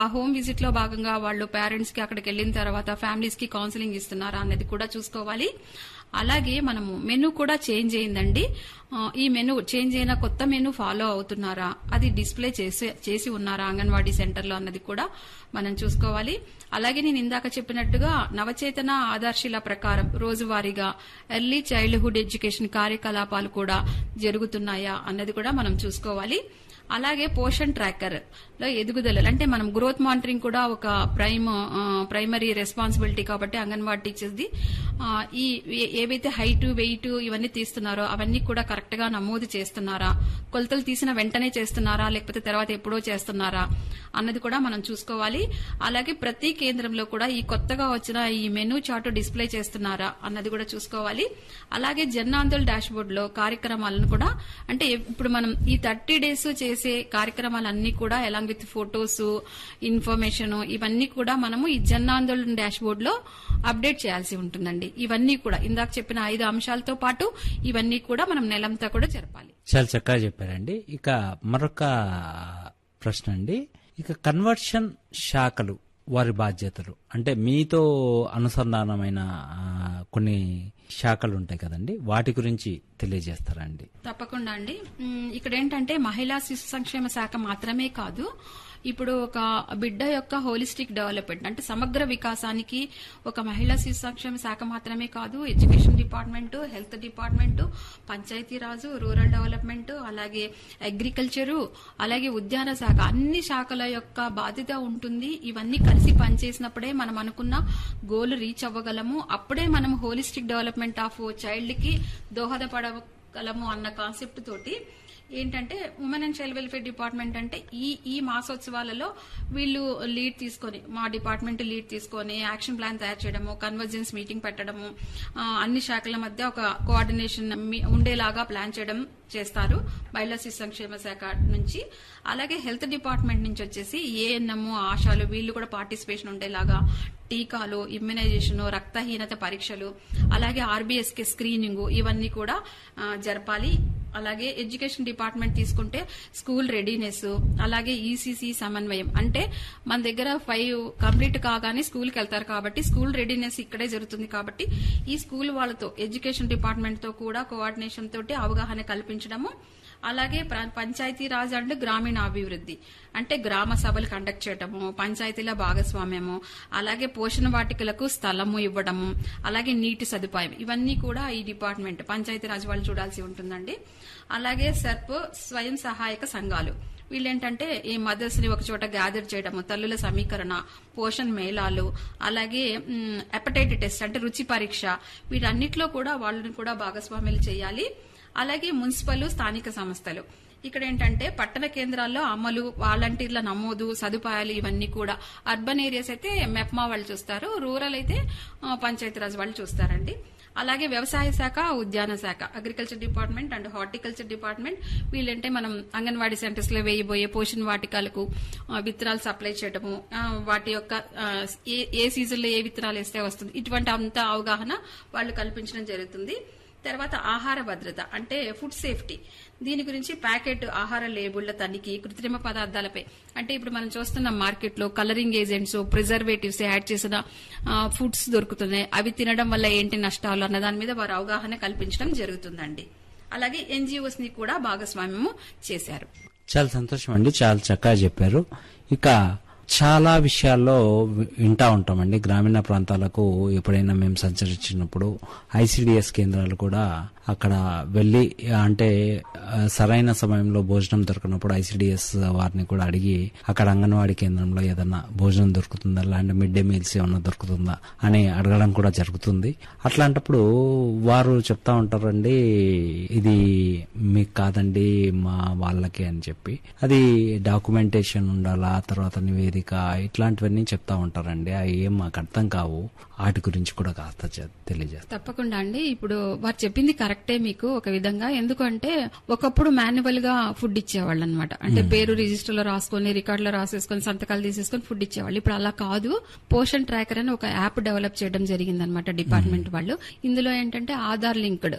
ఆ home visit లో భాగంగా వాళ్ళు పేరెంట్స్ కి అక్కడికి వెళ్ళిన తర్వాత ఫ్యామిలీస్ కి కౌన్సిలింగ్ ఇస్తున్నారా అనేది కూడా చూసుకోవాలి అలాగే మనము మెనూ కూడా చేంజ్ అయిందండి ఆ, ఈ మెనూ చేంజ్ అయిన కొత్త మెనూ ఫాలో అవుతున్నారా అది డిస్ప్లే చేసి చేసి ఉన్నారా అంగన్వాడీ సెంటర్లో అన్నది కూడా మనం చూసుకోవాలి అలాగే నేను ఇందాక చెప్పినట్టుగా నవచేతన ఆదర్శిల ప్రకారం రోజువారీగా ఎర్లీ చైల్డ్హుడ్ ఎడ్యుకేషన్ కార్యకలాపాలు కూడా జరుగుతున్నాయా అన్నది కూడా మనం చూసుకోవాలి అలాగే పోషన్ ట్రాకర్ లో ఎదుగుదలలు అంటే మనం గ్రోత్ మానిటరింగ్ కూడా ఒక ప్రైమ్ ఆ, ప్రైమరీ రెస్పాన్సిబిలిటీ కాబట్టి అంగన్వాడీ టీచర్స్ ది ఆ, ఈ ఏ- ఏవైతే హైట్ వెయిట్ ఇవన్నీ తీస్తున్నారో అవన్నీ కూడా కరెక్ట్ గా నమోదు చేస్తున్నారా కొలతలు తీసిన వెంటనే చేస్తున్నారా లేకపోతే తర్వాత ఎప్పుడో చేస్తున్నారా అన్నది కూడా మనం చూసుకోవాలి అలాగే ప్రతి కేంద్రంలో కూడా ఈ కొత్తగా వచ్చిన ఈ మెనూ చార్ట్ డిస్ప్లే చేస్తున్నారా అన్నది కూడా చూసుకోవాలి అలాగే జన్ ఆందోళన్ డాష్ బోర్డ్ లో కార్యక్రమాలను కూడా అంటే ఇప్పుడు మనం ఈ థర్టీ డేస్ చేసే కార్యక్రమాలన్నీ కూడా ఎలాంగ్ విత్ ఫొటోస్ ఇన్ఫర్మేషన్ ఇవన్నీ కూడా మనము ఈ జన్ ఆందోళన్ డాష్ బోర్డ్ లో అప్డేట్ చేయాల్సి ఉంటుందండి ఇవన్నీ కూడా ఇందాక చెప్పిన ఐదు అంశాలతో పాటు ఇవన్నీ కూడా మనం నెలంతా కూడా జరపాలి చాలా చక్కగా చెప్పారండి ఇక మరొక ప్రశ్న అండి ఇక కన్వర్షన్ శాఖలు వారి బాధ్యతలు అంటే మీతో అనుసంధానమైన ఆ, కొన్ని శాఖలు ఉంటాయి కదండి వాటి గురించి తెలియజేస్తారండి తప్పకుండా అండి మ్, ఇక్కడ ఏంటంటే మహిళా శిశు సంక్షేమ శాఖ మాత్రమే కాదు ఇప్పుడు ఒక బిడ్డ యొక్క హోలిస్టిక్ డెవలప్మెంట్ అంటే సమగ్ర వికాసానికి ఒక మహిళా శిశు సంక్షేమ శాఖ మాత్రమే కాదు education department health department Panchayati Raj rural development అలాగే అగ్రికల్చరు అలాగే ఉద్యాన శాఖ అన్ని శాఖల యొక్క బాధ్యత ఉంటుంది ఇవన్నీ కలిసి పనిచేసినప్పుడే మనం అనుకున్న గోల్ రీచ్ అవ్వగలము అప్పుడే మనం హోలిస్టిక్ డెవలప్మెంట్ ఆఫ్ చైల్డ్ కి దోహదపడగలము అన్న కాన్సెప్ట్ తోటి ఏంటంటే women and child welfare department అంటే ఈ ఈ మాసోత్సవాలలో వీళ్ళు లీడ్ తీసుకొని మా డిపార్ట్మెంట్ లీడ్ తీసుకొని యాక్షన్ ప్లాన్ తయారు చేయడము కన్వర్జెన్స్ మీటింగ్ పెట్టడము ఆ, అన్ని శాఖల మధ్య ఒక కోఆర్డినేషన్ మీ- ఉండేలాగా ప్లాన్ చేయడం చేస్తారు మహిళా శిశు సంక్షేమ శాఖ నుంచి అలాగే హెల్త్ డిపార్ట్మెంట్ నుంచి వచ్చేసి ఏఎన్ఎం ఆశాలు వీళ్ళు కూడా పార్టిసిపేషన్ ఉండేలాగా టీకాలు ఇమ్యునైజేషన్ రక్తహీనత పరీక్షలు అలాగే ఆర్బీఎస్కే స్క్రీనింగ్ ఇవన్నీ కూడా ఆ, జరపాలి అలాగే ఎడ్యుకేషన్ డిపార్ట్మెంట్ తీసుకుంటే స్కూల్ రెడీనెస్ అలాగే ఈసీసీ సమన్వయం అంటే మన దగ్గర ఫైవ్ కంప్లీట్ కాగానే స్కూల్కి వెళ్తారు కాబట్టి స్కూల్ రెడీనెస్ ఇక్కడే జరుగుతుంది కాబట్టి ఈ స్కూల్ వాళ్ళతో ఎడ్యుకేషన్ డిపార్ట్మెంట్ తో కూడా కోఆర్డినేషన్ తోటి అవగాహన కల్పించడము అలాగే ప్ర- పంచాయతీ రాజ్ అండ్ గ్రామీణ అభివృద్ధి అంటే గ్రామ సభలు కండక్ట్ చేయటము పంచాయతీల భాగస్వామ్యము అలాగే పోషణ వాటికలకు స్థలము ఇవ్వడము అలాగే నీటి సదుపాయం ఇవన్నీ కూడా ఈ డిపార్ట్మెంట్ పంచాయతీ రాజ్ వాళ్ళు చూడాల్సి ఉంటుందండి అలాగే సర్ప్ స్వయం సహాయక సంఘాలు వీళ్ళేంటంటే ఈ మదర్స్ ని ఒక చోట గ్యాదర్ చేయడము తల్లుల సమీకరణ పోషణ్ మేళాలు అలాగే హెపటైటిస్ టెస్ట్ అంటే రుచి పరీక్ష వీటన్నిటిలో కూడా వాళ్ళని కూడా భాగస్వామ్యాలు చేయాలి అలాగే మున్సిపల్ స్థానిక సంస్థలు ఇక్కడ ఏంటంటే పట్టణ కేంద్రాల్లో అమలు వాలంటీర్ల నమోదు సదుపాయాలు ఇవన్నీ కూడా అర్బన్ ఏరియాస్ అయితే మెప్మా వాళ్ళు చూస్తారు రూరల్ అయితే ఆ, పంచాయతీరాజ్ వాళ్ళు చూస్తారండి అలాగే వ్యవసాయ శాఖ ఉద్యాన శాఖ agriculture department and horticulture department వీళ్ళంటే మనం అంగన్వాడీ సెంటర్స్ లో వేయబోయే పోషణ వాటికలకు ఆ, విత్తనాలు సప్లై చేయడము ఆ, వాటి యొక్క ఆ, ఏ ఏ సీజన్ లో ఏ విత్తనాలు వేస్తే వస్తుంది ఇటువంటి అంత అవగాహన వాళ్ళు కల్పించడం జరుగుతుంది తర్వాత ఆహార భద్రత అంటే ఫుడ్ సేఫ్టీ దీని గురించి ప్యాకెట్ ఆహార లేబుళ్ల తనిఖీ కృత్రిమ పదార్థాలపై అంటే ఇప్పుడు మనం చూస్తున్న మార్కెట్లో కలరింగ్ ఏజెంట్స్ ప్రిజర్వేటివ్స్ యాడ్ చేసిన ఆ, ఫుడ్స్ దొరుకుతున్నాయి అవి తినడం వల్ల ఏంటి నష్టాలు అన్న దాని మీద వారు అవగాహన కల్పించడం జరుగుతుందండి అలాగే ఎన్జిఓస్ ని కూడా భాగస్వామ్యము చేశారు చాలా సంతోషం అండి చాలా చక్కగా చెప్పారు ఇక చాలా విషయాల్లో వి- వింటా ఉంటామండి గ్రామీణ ప్రాంతాలకు ఎప్పుడైనా మేము సంచరించినప్పుడు ఐసిడిఎస్ కేంద్రాలు కూడా అక్కడ వెళ్ళి అంటే ఆ, సరైన సమయంలో భోజనం దొరకనప్పుడు ఐసిడిఎస్ వారిని కూడా అడిగి అక్కడ అంగన్వాడీ కేంద్రంలో ఏదన్నా భోజనం దొరుకుతుందా లేదంటే మిడ్ డే మీల్స్ ఏమన్నా దొరుకుతుందా అని అడగడం కూడా జరుగుతుంది అట్లాంటప్పుడు వారు చెప్తా ఉంటారండి ఇది మీకు కాదండి మా వాళ్ళకి అని చెప్పి అది డాక్యుమెంటేషన్ ఉండాలా తర్వాత నివేదిక ఇట్లాంటివన్నీ చెప్తా ఉంటారండి అవి ఏం మాకు అర్థం కావు వాటి గురించి కూడా కాస్త చె- తెలియజేస్తారు తప్పకుండా అండి ఇప్పుడు వారు చెప్పింది కరెక్టే మీకు ఒక విధంగా ఎందుకంటే ఒకప్పుడు మాన్యువల్ గా ఫుడ్ ఇచ్చేవాళ్ళు అనమాట అంటే పేరు రిజిస్టర్ లో రాసుకొని రికార్డ్ లో రాసేసుకొని సంతకాలు తీసేసుకొని ఫుడ్ ఇచ్చేవాళ్ళు ఇప్పుడు అలా కాదు పోషన్ ట్రాకర్ అని ఒక యాప్ డెవలప్ చేయడం జరిగింది అనమాట డిపార్ట్మెంట్ వాళ్ళు ఇందులో ఏంటంటే ఆధార్ లింక్డ్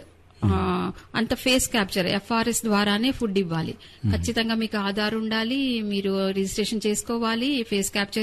ఆ, అంత ఫేస్ క్యాప్చర్ ఎఫ్ఆర్ఎస్ ద్వారానే ఫుడ్ ఇవ్వాలి ఖచ్చితంగా మీకు ఆధార్ ఉండాలి మీరు రిజిస్ట్రేషన్ చేసుకోవాలి ఫేస్ క్యాప్చర్